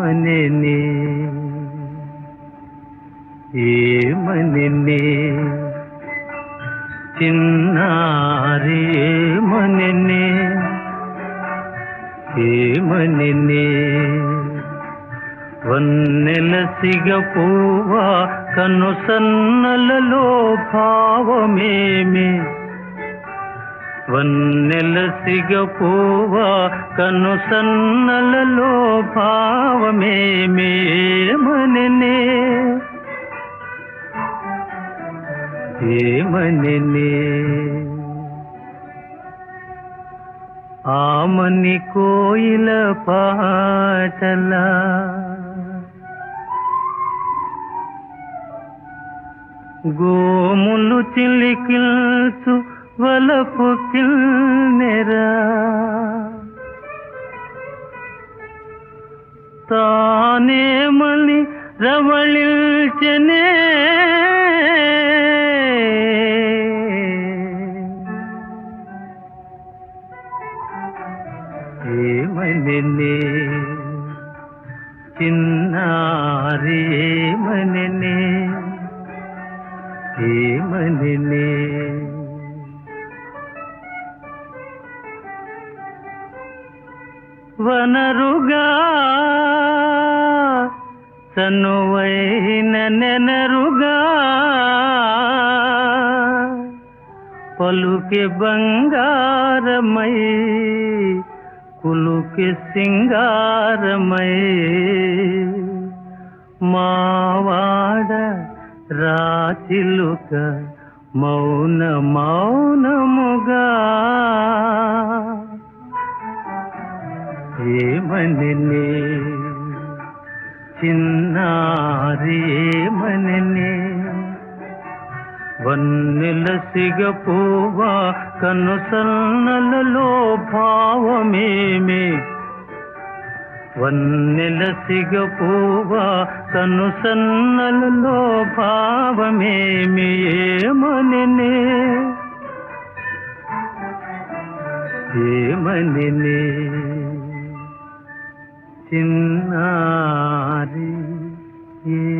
ఏమనెనే ఏమనెనే చిన్నారి ఏమనెనే ఏమనెనే వన్నెల సిగ పువ్వా కన్ను సన్నలలో భావమేమి వన్నెల సిగ పువ్వా కన్ను సన్నలలో భావమేమి ఏమనెనే ఏమనెనే ఆమని కోయిల పాటలా గోములు చిలికిల్సు వలపు కిల్నెరా తానేమని రవళిల్చెనే ఏమనెనే చిన్నారి ఏమనెనే ఏమనెనే వనరుగా సన్నువైన నెనరుగా పలుకే బంగారమై కులుకే సింగారమై మావాడ రాచిలుక మౌన మౌనముగా ఏమనెనే చిన్నారి ఏమనెనే వన్నెల సిగ పువ్వా కన్ను సన్నలలో భావమేమే వన్నెల సిగ పువ్వా కన్ను సన్నలలో భావమేమి ఏమనెనే ఏమనెనే చిన్నారి ఏ